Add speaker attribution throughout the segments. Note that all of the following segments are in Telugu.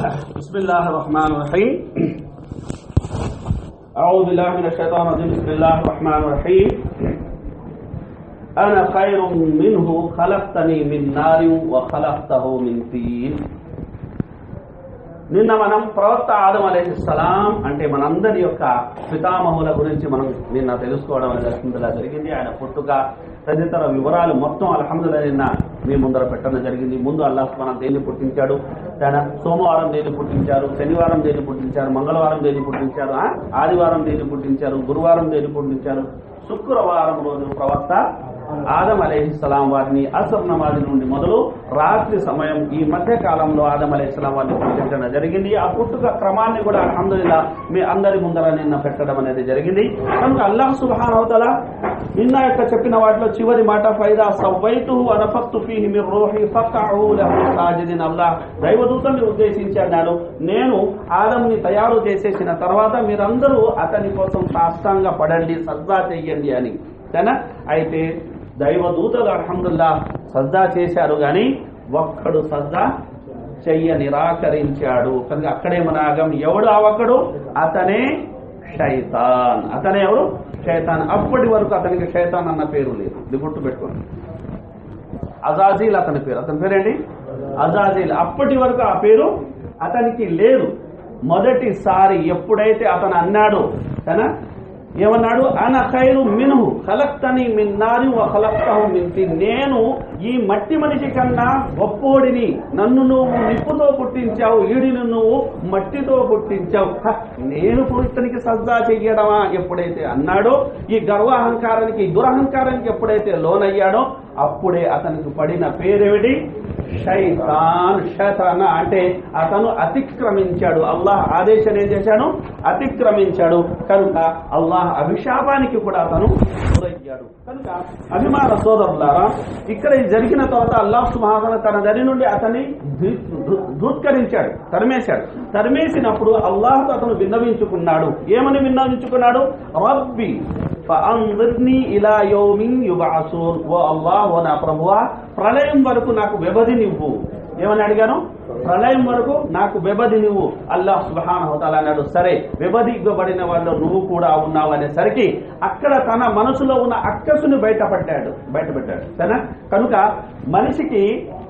Speaker 1: بسم الله الرحمن الرحيم أعوذ بالله من الشيطان الرجيم بسم الله الرحمن الرحيم أنا خير منه خلقتني من نار وخلقته من طين నిన్న మనం ప్రవక్త ఆదం అలైహిస్సలాం అంటే మనందరి యొక్క పితామహుల గురించి మనం నిన్న తెలుసుకోవడం అనేది అల్హమ్దుల్లా జరిగింది ఆయన పుట్టుక తదితర వివరాలు మొత్తం అల్హమ్దుల్లా నిన్న మీ ముందర పెట్టడం జరిగింది ముందు అల్లాహ్ మనం దేన్ని పుట్టించాడు ఆయన సోమవారం దేన్ని పుట్టించారు శనివారం దేన్ని పుట్టించారు మంగళవారం దేన్ని పుట్టించారు ఆ? ఆదివారం దేన్ని పుట్టించారు గురువారం దేన్ని పుట్టించారు శుక్రవారం రోజు ప్రవక్త ఆదం అలైహిస్సలాం వారిని అసర్ నమాజ్ నుండి మొదలు రాత్రి సమయం ఈ మధ్య కాలంలో ఆదం అలైహిస్సలాం వారిని పుట్టించడం జరిగింది ఆ పుట్టుక క్రమాన్ని కూడా అల్హమ్దుల్లా మీ అందరి ముందర నిన్న పెట్టడం అనేది జరిగింది కనుక అల్లాహ్ సుబ్హానహుతల నిన్న యొక్క చెప్పిన వాటిలో చివరి మాట ఫైదా సవ్వైతు అనఫక్తు ఫీహి మిర్ రూహి ఫక్అు లహు సాజిదిన్ అల్లాహ్ దైవదూతని ఉద్దేశించి అన్నాడు నేను ఆదంని తయారు చేసేసిన తర్వాత మీరందరూ అతని కోసం సాష్టాంగ పడండి సజ్జా చెయ్యండి అని సరేనా అయితే దైవదూతలు అల్హమ్దుల్లా సజ్జా చేశారు కానీ ఒక్కడు సజ్జా చెయ్య నిరాకరించాడు కనుక అక్కడే మన ఆగం ఎవడు ఆ ఒక్కడు అతనే షైతాన్ అతనే ఎవరు షైతాన్ అప్పటి వరకు అతనికి షైతాన్ అన్న పేరు లేదు ఇది గుర్తు పెట్టుకోండి అజాజీల్ అతని పేరు అతని పేరేంటి అజాజీల్ అప్పటి వరకు ఆ పేరు అతనికి లేదు మొదటిసారి ఎప్పుడైతే అతను అన్నాడో తన ఏమన్నాడు అన ఖైరు మిన్హు ఖలక్తని మిన్ నారి వ ఖలక్తహు మిన్ తిన్ నేను ఈ మట్టి మనిషి కన్నా గొప్పోడిని నన్ను నువ్వు నిప్పుతో పుట్టించావు ఈడిని నువ్వు మట్టితో పుట్టించావు హ, నేను ఇప్పుడు ఇతనికి సజ్జా చెయ్యడమా ఎప్పుడైతే అన్నాడో ఈ గర్వాహంకారానికి ఈ దురహంకారానికి ఎప్పుడైతే లోనయ్యాడో అప్పుడే అతనికి పడిన పేరేమిటి షైతాన్ షైతాన అంటే అతను అతిక్రమించాడు అల్లాహ్ ఆదేశం ఏం చేశాడు అతిక్రమించాడు కనుక అల్లాహ్ అభిశాపానికి కూడా అతను గురయ్యాడు కనుక అభిమాన సోదరులారా ఇక్కడ ఇది జరిగిన తర్వాత అల్లాహ్ సుమహాదన తన దరి నుండి అతన్ని ధృ- ధృ- ధృత్కరించాడు తరిమేశాడు తరిమేసినప్పుడు అల్లాహ్తో అతను విన్నవించుకున్నాడు ఏమని విన్నవించుకున్నాడు రబ్బి ఫఅన్జిర్ని ఇలా యౌమిన్ యుబఅసూన్ ఓ అల్లాహ్ ఓ నా ప్రభువా ప్రళయం వరకు నాకు వ్యవధి నివ్వు ఏమని అడిగాను ప్రళయం వరకు నాకు వ్యవధి నువ్వు అల్లాహ్ సుబ్హానహు వతఆలా అన్నాడు సరే వ్యవధి ఇవ్వబడిన వాళ్ళు నువ్వు కూడా ఉన్నావు అనేసరికి అక్కడ తన మనసులో ఉన్న అక్కసుని బయటపడ్డాడు బయటపెట్టాడు సరేనా కనుక మనిషికి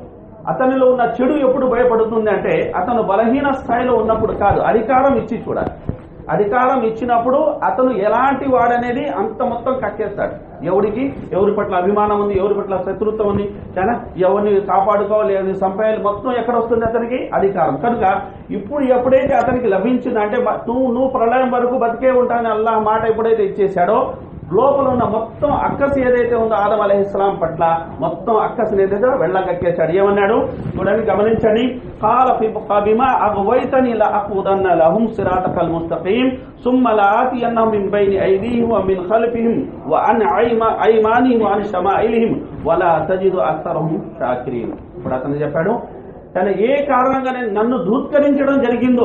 Speaker 1: అతనిలో ఉన్న చెడు ఎప్పుడు భయపడుతుంది అంటే అతను బలహీన స్థాయిలో ఉన్నప్పుడు కాదు అధికారం ఇచ్చి చూడాలి అధికారం ఇచ్చినప్పుడు అతను ఎలాంటి వాడనేది అంత మొత్తం కక్కేస్తాడు ఎవరికి ఎవరి పట్ల అభిమానం ఉంది ఎవరి పట్ల శత్రుత్వం ఉంది చాలా ఎవరిని కాపాడుకోవాలి ఎవరిని సంపాయాలి మొత్తం ఎక్కడ వస్తుంది అతనికి అధికారం కనుక ఇప్పుడు ఎప్పుడైతే అతనికి లభించింది అంటే మ- నువ్వు నువ్వు ప్రళయం వరకు బతికే ఉంటానని అల్లాహ్ మాట ఎప్పుడైతే ఇచ్చేశాడో లోపల ఉన్న మొత్తం అక్కసి ఏదైతే ఉందో ఆదం అలహిస్లాం పట్ల మొత్తం అక్కసిని ఏదైతే వెళ్ళగక్కేశాడు ఏమన్నాడు చూడండి గమనించండి قال فبما أغويتني لأقودن لهم صراطك المستقيم ثم لآتينهم من بين أيديهم ومن خلفهم وعن أيما- أيمانهم وعن شمائلهم ولا تجد أكثرهم شاكرين ఇప్పుడు అతను చెప్పాడు తన ఏ కారణంగానే నన్ను ధూత్కరించడం జరిగిందో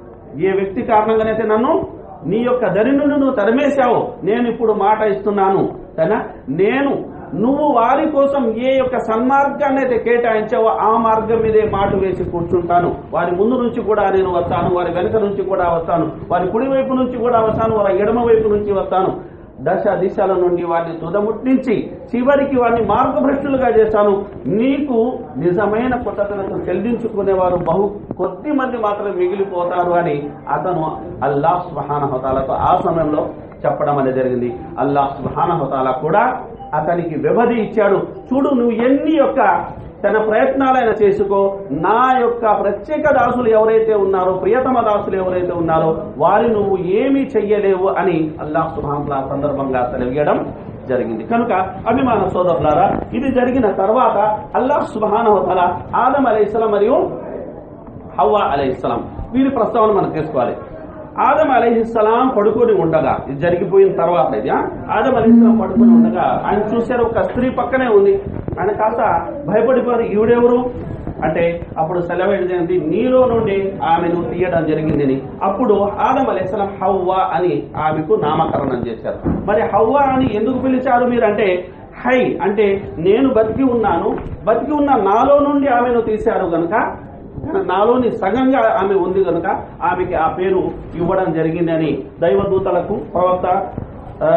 Speaker 1: ఏ వ్యక్తి కారణంగానైతే నన్ను నీ యొక్క దరి నుండి నువ్వు తరిమేశావు నేను ఇప్పుడు మాట ఇస్తున్నాను సరేనా నేను నువ్వు వారి కోసం ఏ యొక్క సన్మార్గాన్ని అయితే కేటాయించావో ఆ మార్గం మీదే మాట వేసి కూర్చుంటాను వారి ముందు నుంచి కూడా నేను వస్తాను వారి వెనుక నుంచి కూడా వస్తాను వారి కుడి వైపు నుంచి కూడా వస్తాను వారి ఎడమ వైపు నుంచి వస్తాను దశ దిశల నుండి వారిని తుదముట్టించి చివరికి వారిని మార్గభ్రష్టులుగా చేశాను నీకు నిజమైన కృతజ్ఞతలు చెల్లించుకునేవారు బహు కొద్ది మంది మాత్రమే మిగిలిపోతారు అని అతను అల్లాహ్ సుహాన హోతాలతో ఆ సమయంలో చెప్పడం అనేది జరిగింది అల్లాహ్ సుహాన హోతాల కూడా అతనికి వ్యవధి ఇచ్చాడు చూడు నువ్వు ఎన్ని యొక్క తన ప్రయత్నాలైనా చేసుకో నా యొక్క ప్రత్యేక దాసులు ఎవరైతే ఉన్నారో ప్రియతమ దాసులు ఎవరైతే ఉన్నారో వారి నువ్వు ఏమీ చెయ్యలేవు అని అల్లాహ్ సుభాన్లా సందర్భంగా తెలియడం జరిగింది కనుక అభిమాన సోదరులారా ఇది జరిగిన తర్వాత అల్లాహ్ సుబానవతల ఆదం అలైహిస్సలాం మరియు హవ్వా అలైహిస్సలాం వీరి ప్రస్తావన మనం తీసుకోవాలి ఆదం అలైహిస్సలాం పడుకొని ఉండగా ఇది జరిగిపోయిన తర్వాత ఇది ఆ? ఆదం అలైహిస్సలాం పడుకొని ఉండగా ఆయన చూశారు ఒక స్త్రీ పక్కనే ఉంది ఆయన కాస్త భయపడిపోయారు ఈవిడెవరు అంటే అప్పుడు సెలవేది నీలో నుండి ఆమెను తీయడం జరిగిందని అప్పుడు ఆదం అలైహిస్సలాం హవ్వా అని ఆమెకు నామకరణం చేశారు మరి హవ్వా అని ఎందుకు పిలిచారు మీరంటే హై అంటే నేను బతికి ఉన్నాను బతికి ఉన్న నాలో నుండి ఆమెను తీశారు గనుక నాలోని సగంగా ఆమె ఉంది కనుక ఆమెకి ఆ పేరు ఇవ్వడం జరిగిందని దైవదూతలకు ప్రవక్త ఆ,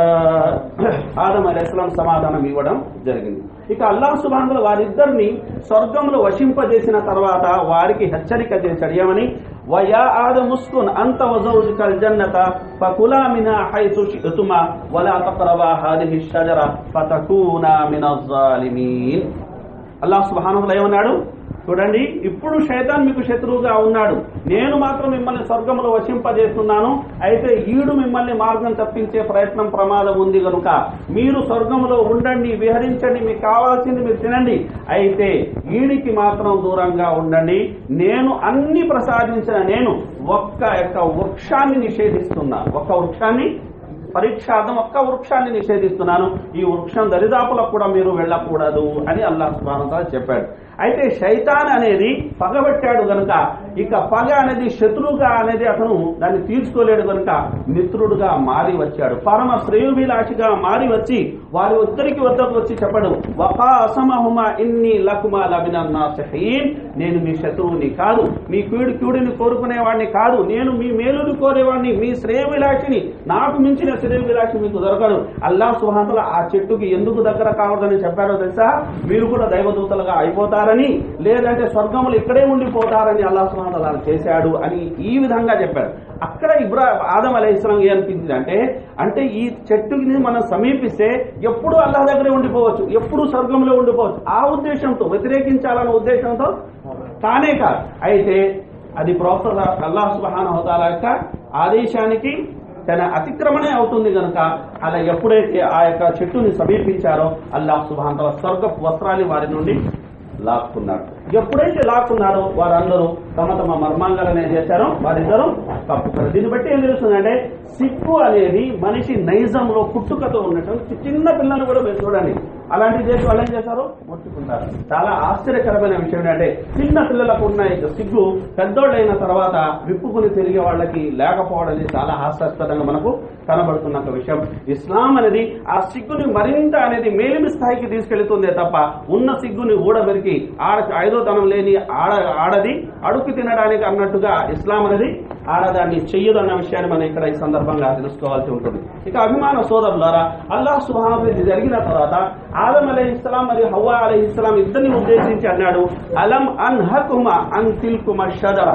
Speaker 1: ఆదం అలైస్లాం సమాధానం ఇవ్వడం జరిగింది ఇక అల్లాహ్ సుబాన్లు వారిద్దరిని స్వర్గంలో వశింపజేసిన తర్వాత వారికి హెచ్చరిక చేశాడు ఏమని వయా ఆదముస్కున్ అంత వజౌజుకల్ జన్నత ఫకులా మినా హైతు షితుమా వలా తక్రబా హాదిహి షజర ఫతకూనా మినజ్ జాలిమీన్ అల్లాహ్ సుబ్హానహు ఏమన్నాడు చూడండి ఇప్పుడు శైతాన్ మీకు శత్రువుగా ఉన్నాడు నేను మాత్రం మిమ్మల్ని స్వర్గంలో వశింపజేస్తున్నాను అయితే ఈడు మిమ్మల్ని మార్గం తప్పించే ప్రయత్నం ప్రమాదం ఉంది కనుక మీరు స్వర్గంలో ఉండండి విహరించండి మీకు కావాల్సింది మీరు తినండి అయితే ఈడికి మాత్రం దూరంగా ఉండండి నేను అన్ని ప్రసాదించిన నేను ఒక్క యొక్క వృక్షాన్ని నిషేధిస్తున్నా ఒక్క వృక్షాన్ని పరీక్షార్థం ఒక్క వృక్షాన్ని నిషేధిస్తున్నాను ఈ వృక్షం దరిదాపులకు కూడా మీరు వెళ్ళకూడదు అని అల్లాహ్ సుబ్హానహు చెప్పాడు అయితే శైతాన్ అనేది పగబట్టాడు గనుక ఇక పగ అనేది శత్రువుగా అనేది అతను దాన్ని తీర్చుకోలేడు గనుక మిత్రుడుగా మారి వచ్చాడు పరమ శ్రేయుభిలాషిగా మారి వచ్చి వారి ఇద్దరికి వద్దకు వచ్చి చెప్పడు వఫా అసమహుమా ఇన్ని లకుమా లబినన్నాసహీన్ నేను మీ శత్రువుని కాదు మీ కీడు కీడుని కోరుకునేవాడిని కాదు నేను మీ మేలుని కోరేవాడిని మీ శ్రేయవిలాషిని నాకు మించిన శ్రేయవిలాషి మీకు దొరకడు అల్లాహ్ సుహాంతల ఆ చెట్టుకి ఎందుకు దగ్గర కావద్దని చెప్పారో తెలుసా మీరు కూడా దైవదూతలుగా అయిపోతారని లేదంటే స్వర్గములు ఇక్కడే ఉండిపోతారని అల్లాహ్ సుహాంతల చేశాడు అని ఈ విధంగా చెప్పాడు అక్కడ ఇబ్రా ఆదం అలై ఇస్లాం ఏమనిపించింది అంటే అంటే ఈ చెట్టుని మనం సమీపిస్తే ఎప్పుడు అల్లాహ్ దగ్గరే ఉండిపోవచ్చు ఎప్పుడు స్వర్గంలో ఉండిపోవచ్చు ఆ ఉద్దేశంతో వ్యతిరేకించాలన్న ఉద్దేశంతో కానే కాదు అయితే అది ప్రవక్త అల్లాహ్ సుబహాన హోదాల యొక్క ఆదేశానికి తన అతిక్రమణే అవుతుంది కనుక అలా ఎప్పుడైతే ఆ యొక్క చెట్టుని సమీపించారో అల్లాహ్ సుబహాన్ స్వర్గ వస్త్రాన్ని వారి నుండి లాక్కున్నాడు ఎప్పుడైతే లాక్కున్నారో వారందరూ తమ తమ మర్మాంగాలను ఏం చేశారో వారిద్దరూ కప్పుతారు దీన్ని బట్టి ఏం తెలుస్తుందంటే సిగ్గు అనేది మనిషి నైజంలో పుట్టుకతో ఉన్నటువంటి చిన్న పిల్లలు కూడా మీరు చూడండి అలాంటి చేసి వాళ్ళు ఏం చేశారు ముట్టుకుంటారు చాలా ఆశ్చర్యకరమైన విషయం ఏంటంటే చిన్న పిల్లలకు ఉన్న ఈ సిగ్గు పెద్దోళ్ళైన తర్వాత విప్పుకుని తిరిగే వాళ్ళకి లేకపోవడం అనేది చాలా హాస్యాస్పదంగా మనకు కనబడుతున్న ఒక విషయం ఇస్లాం అనేది ఆ సిగ్గుని మరింత అనేది మేలిమి స్థాయికి తీసుకెళ్తుందే తప్ప ఉన్న సిగ్గుని ఊడబెరికి ఆడ ఐదోతనం లేని ఆడ ఆడది అడుగు తినడానికి అన్నట్టుగా ఇస్లాం అనేది ఆడదాన్ని చెయ్యదు అన్న విషయాన్ని మనం ఇక్కడ ఈ సందర్భంగా తెలుసుకోవాల్సి ఉంటుంది ఇక అభిమాన సోదరులారా అల్లాహ్ సుహాన్ ఇది జరిగిన తర్వాత ఆదం అలీ ఇస్లాం మరియు హవ్వా అలీ ఇస్లాం ఇద్దరిని ఉద్దేశించి అన్నాడు అలం అన్ హకుమ అన్ తిల్కుమ షజర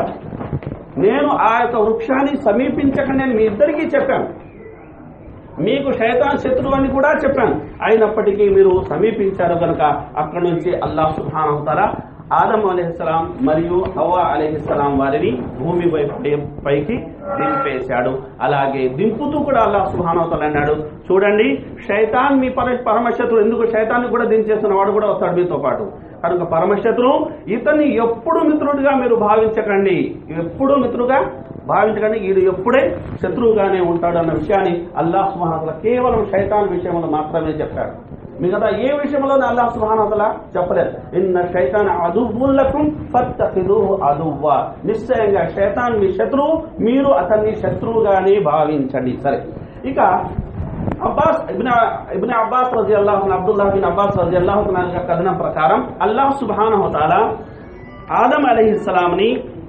Speaker 1: నేను ఆ యొక్క వృక్షాన్ని సమీపించక నేను మీ ఇద్దరికీ చెప్పాను మీకు శైతాన్ శత్రువు అని కూడా చెప్పాను అయినప్పటికీ మీరు సమీపించారు కనుక అక్కడి నుంచి అల్లాహ్ సుబ్హానహు తఆలా ఆదం అలీహిస్సలాం మరియు హవ్వా అలీహిస్సలాం వారిని భూమి పై- పైకి దింపేశాడు అలాగే దింపుతూ కూడా అల్లాహ్ సుబ్హానహు తఆలా అన్నాడు చూడండి శైతాన్ మీ పర పరమశత్రువు ఎందుకు శైతాన్ని కూడా దించేస్తున్న వాడు కూడా వస్తాడు మీతో పాటు కనుక పరమశత్రువు ఇతన్ని ఎప్పుడు మిత్రుడిగా మీరు భావించకండి ఎప్పుడు మిత్రుడుగా భావించకండి వీడు ఎప్పుడే శత్రువుగానే ఉంటాడు అన్న విషయాన్ని అల్లాహ్ సుహానతల కేవలం శైతాన్ విషయంలో మాత్రమే చెప్పాడు మిగతా ఏ విషయంలో అల్లాహ్ సుహానతల చెప్పలేదు ఇన్న శైతాన్ అదువులకం ఫత్తఖిదు అదువ్వ నిశ్చయంగా శైతాన్ మీ శత్రువు మీరు అతన్ని శత్రువుగానే భావించండి సరే ఇక అబ్బాస్ ఇబ్న ఇబ్న అబ్బాస్ రజి అల్లాహ్ అబ్దుల్లాహ్ బిన్ అబ్బాస్ రజి అల్లాహ్ యొక్క కథనం ప్రకారం అల్లాహ్ సుబ్హానహు తాలా ఆదం అలైహిస్సలాంని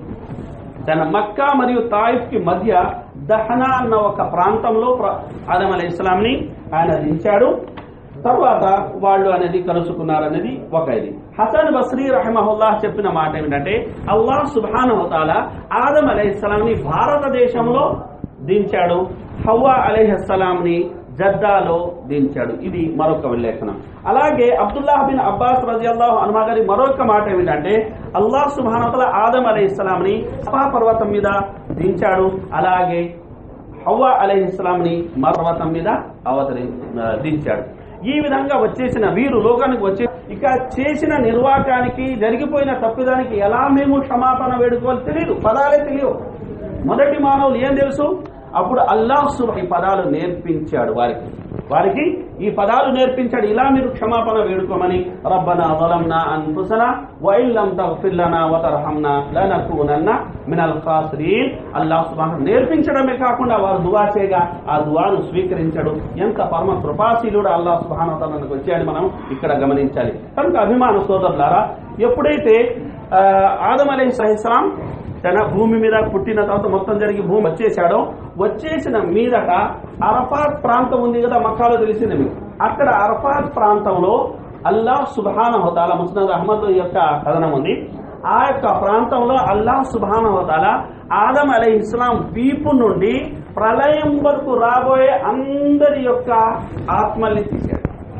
Speaker 1: తన మక్కా మరియు తాయిఫ్ కి మధ్య దహనా అన్న ఒక ప్రాంతంలో ప్ర- ఆదం అలీ ఇస్లాంని ఆయన దించాడు తర్వాత వాళ్ళు అనేది కలుసుకున్నారనేది ఒక ఇది హసన్ బస్రీ రహమహుల్లాహ్ చెప్పిన మాట ఏమిటంటే అల్లాహ్ సుబ్హాన హోతాలా ఆదం అలీ ఇస్లాంని భారతదేశంలో దించాడు హవ్వా అలీహస్సలాంని జద్దాలో దించాడు ఇది మరొక విలేఖనం అలాగే అబ్దుల్లాహ్ బిన్ అబ్బాస్ రజియల్లాహు అనుమా గారి మరొక మాట ఏమిటంటే అల్లాహ్ సుబ్హానతల ఆదం అలై ఇస్లాంని సఫా పర్వతం మీద దించాడు అలాగే హవ్వా అలై ఇస్లాంని పర్వతం మీద అవతరి ఆ, దించాడు ఈ విధంగా వచ్చేసిన వీరు లోకానికి వచ్చే ఇక చేసిన నిర్వాకానికి జరిగిపోయిన తప్పిదానికి ఎలా మేము క్షమాపణ వేడుకోవాలి తెలియదు పదాలే తెలియవు మొదటి మానవులు ఏం తెలుసు అప్పుడు అల్లాహ్ సుబ్హానహు ఈ పదాలు నేర్పించాడు వారికి వారికి ఈ పదాలు నేర్పించాడు ఇలా మీరు క్షమాపణ వేడుకోమని రబ్బనా ظلمنا انفسنا وان لم تغفر لنا وترحمنا لنكونن من الخاسرين అల్లాహ్ సుబ్హానహు నేర్పించడమే కాకుండా వారు దువా చేయగా ఆ దువాను స్వీకరించాడు ఎంత పరమ కృపాశీలుడు అల్లాహ్ సుబ్హానహు తనకు వచ్చాడు మనం ఇక్కడ గమనించాలి కనుక అభిమాన సోదరులారా ఎప్పుడైతే ఆ, ఆదం అలైహిస్సలాం తన భూమి మీద పుట్టిన తర్వాత మొత్తం జరిగి భూమి వచ్చేసాడో వచ్చేసిన మీదట అరఫాత్ ప్రాంతం ఉంది కదా మక్కాలో తెలిసింది మీకు అక్కడ అరఫాత్ ప్రాంతంలో అల్లాహ్ సుబాన హోతాల ముస్నద్ అహ్మద్ యొక్క కథనం ఉంది ఆ యొక్క ప్రాంతంలో అల్లాహ్ సుబాన హోతాల ఆదం అలై ఇస్లాం వీపు నుండి ప్రళయం వరకు రాబోయే అందరి యొక్క ఆత్మల్ని తీశాడు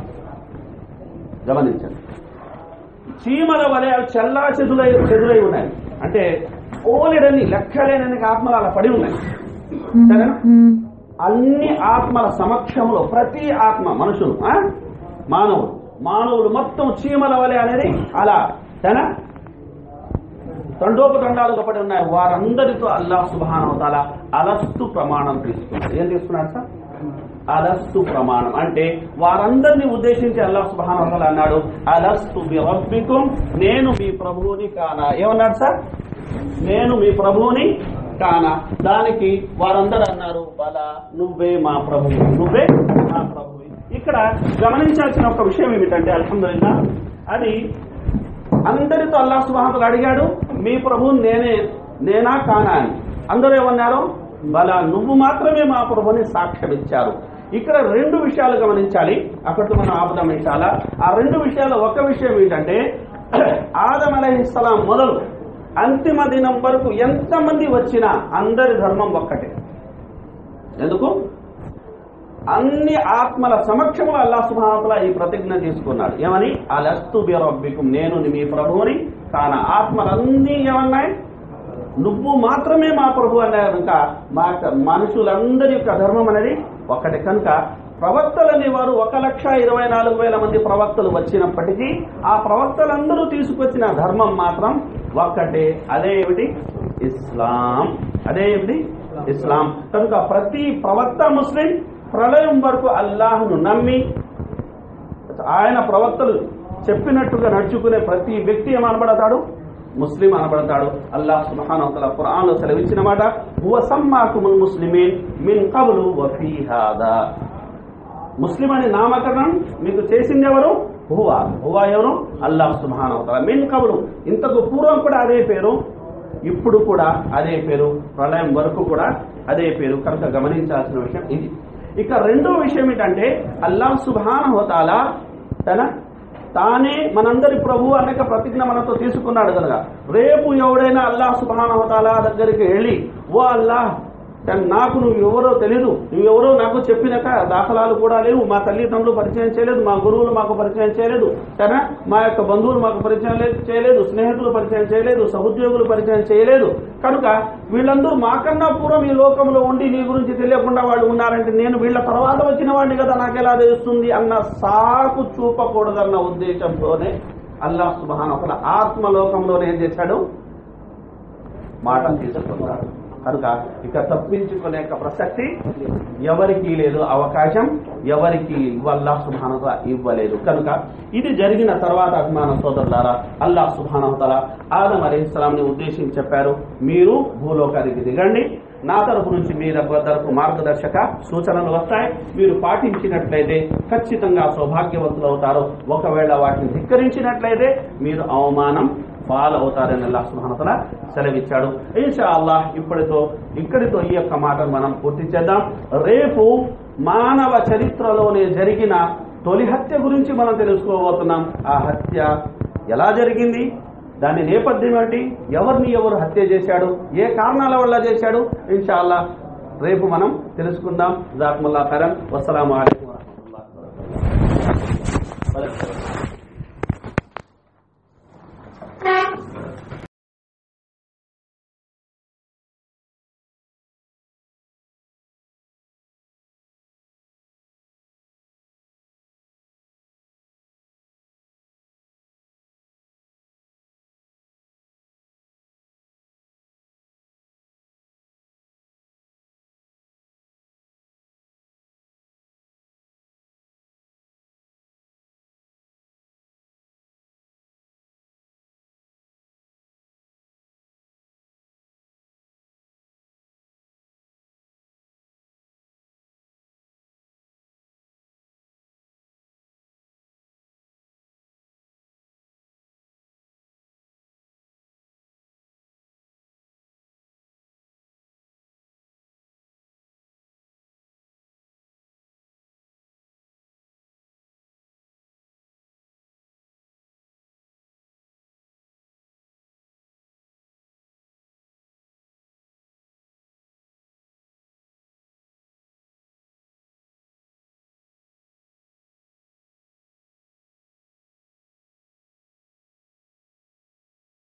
Speaker 1: గమనించండి చీమల వలె అవి చల్లా చెదులై చెదులై ఉన్నాయి అంటే ఓలెడని లెక్కలేనని ఆత్మలు అలా పడి ఉన్నాయి సరేనా అన్ని ఆత్మల సమక్షంలో ప్రతి ఆత్మ మనుషులు ఆ? మానవులు మానవులు మొత్తం చీమల వలె అనేది అలా సరేనా తండోపతండాలుగా పడి ఉన్నాయి వారందరితో అల్లాహ్ సుబానవతాల అలస్తు ప్రమాణం తీసుకున్నారు ఏం తీసుకున్నారు సార్ అలస్తు ప్రమాణం అంటే వారందరినీ ఉద్దేశించి అల్లాహ్ సుబానవతాల అన్నాడు అలస్తు బిరబ్బికుం నేను మీ ప్రభువుని కానా ఏమన్నాడు సార్ నేను మీ ప్రభువుని కానా దానికి వారందరూ అన్నారు బలా నువ్వే మా ప్రభువు నువ్వే మా ప్రభువు ఇక్కడ గమనించాల్సిన ఒక విషయం ఏమిటంటే అల్హమ్దుల్లా అది అందరితో అల్లాహ్ సుబ్హానహు అడిగాడు మీ ప్రభువు నేనే నేనా కానా అని అందరూ ఏమన్నారు బలా నువ్వు మాత్రమే మా ప్రభుని సాక్ష్యం ఇచ్చారు ఇక్కడ రెండు విషయాలు గమనించాలి అక్కడితో మనం ఆపుదాం చాలా ఆ రెండు విషయాలు ఒక విషయం ఏంటంటే ఆదం అలహిస్సలాం మొదలు అంతిమ దినం వరకు ఎంతమంది వచ్చినా అందరి ధర్మం ఒక్కటే ఎందుకు అన్ని ఆత్మల సమక్షంలో అల్లా సుభానతల ఈ ప్రతిజ్ఞ తీసుకున్నాడు ఏమని అలస్తు బిరబ్బికుం నేను మీ ప్రభువుని కాన ఆత్మలన్నీ ఏమన్నాయి నువ్వు మాత్రమే మా ప్రభు అన్నారు కనుక మా యొక్క మనుషులందరి యొక్క ధర్మం అనేది ఒక్కటే కనుక ప్రవక్తలు అనేవారు ఒక లక్ష ఇరవై నాలుగు వేల మంది ప్రవక్తలు వచ్చినప్పటికీ ఆ ప్రవక్తలందరూ తీసుకొచ్చిన ధర్మం మాత్రం ఒక్కటే అదే ఏమిటి ఇస్లాం అదే ఏమిటి ఇస్లాం కనుక ప్రతి ప్రవక్త ముస్లిం ప్రళయం వరకు అల్లాహ్ను నమ్మి ఆయన ప్రవక్తలు చెప్పినట్టుగా నడుచుకునే ప్రతి వ్యక్తి ఏమనబడతాడు ముస్లిం అనబడతాడు అల్లాహ్ సుబ్హానహు వతఆలా ఖురాన్లో సెలవిచ్చిన మాట హువ సమ్మాకుముల్ ముస్లిమీన్ మిన్ కబ్లు వ ఫీ హాదా ముస్లిం అనే నామకరణం మీకు చేసింది ఎవరు హువా హువా ఎవరు అల్లాహ్ సుబ్హానహు వతఆలా మిన్ కబ్లు ఇంతకు పూర్వం కూడా అదే పేరు ఇప్పుడు కూడా అదే పేరు ప్రళయం వరకు కూడా అదే పేరు కనుక గమనించాల్సిన విషయం ఇది ఇక రెండో విషయం ఏంటంటే అల్లాహ్ సుబ్హానహు వతఆలా తన తానే మనందరి ప్రభు అనేక ప్రతిజ్ఞ మనతో తీసుకున్నాడు కనుక రేపు ఎవడైనా అల్లాహ్ సుబ్హానహు వతఆలా దగ్గరికి వెళ్ళి ఓ అల్లాహ్ కానీ నాకు నువ్వు ఎవరో తెలీదు నువ్వెవరో నాకు చెప్పినాక దాఖలాలు కూడా లేవు మా తల్లిదండ్రులు పరిచయం చేయలేదు మా గురువులు మాకు పరిచయం చేయలేదు సరే మా యొక్క బంధువులు మాకు పరిచయం లే- చేయలేదు స్నేహితులు పరిచయం చేయలేదు సహోద్యోగులు పరిచయం చేయలేదు కనుక వీళ్ళందరూ మాకన్నా పూర్వం ఈ లోకంలో ఉండి నీ గురించి తెలియకుండా వాళ్ళు ఉన్నారంటే నేను వీళ్ళ తర్వాత వచ్చిన వాడిని కదా నాకు ఎలా తెలుస్తుంది అన్న సాకు చూపకూడదన్న ఉద్దేశంతోనే అల్లాహ్ సుబ్హానహు వతఆలా ఆత్మలోకంలోనే ఏం చేశాడు మాట తీసుకున్నాడు కనుక ఇక తప్పించుకునే యొక్క ప్రసక్తి ఎవరికి లేదు అవకాశం ఎవరికి అల్లాహ్ సుభానత ఇవ్వలేదు కనుక ఇది జరిగిన తర్వాత అభిమాన సోదరులారా అల్లాహ్ సుభానవతల ఆదం అలీస్లాంని ఉద్దేశించి చెప్పారు మీరు భూలోకానికి దిగండి నా తరపు నుంచి మీ దగ్గరకు మార్గదర్శక సూచనలు వస్తాయి మీరు పాటించినట్లయితే ఖచ్చితంగా సౌభాగ్యవంతులు అవుతారు ఒకవేళ వాటిని ధిక్కరించినట్లయితే మీరు అవమానం పాలవుతారని అల్లాహ్ సుబ్హానహు సెలవిచ్చాడు ఇన్షా అల్లాహ్ ఇప్పటితో ఇక్కడితో ఈ యొక్క మాటను మనం పూర్తి చేద్దాం రేపు మానవ చరిత్రలోనే జరిగిన తొలి హత్య గురించి మనం తెలుసుకోబోతున్నాం ఆ హత్య ఎలా జరిగింది దాని నేపథ్యం ఏంటి ఎవరిని ఎవరు హత్య చేశాడు ఏ కారణాల వల్ల చేశాడు ఇన్షా అల్లాహ్ రేపు మనం తెలుసుకుందాం జాక్ముల్లా ఖరన్ వస్సలాము అలైకుం వరహమతుల్లాహి వబరకాతుహు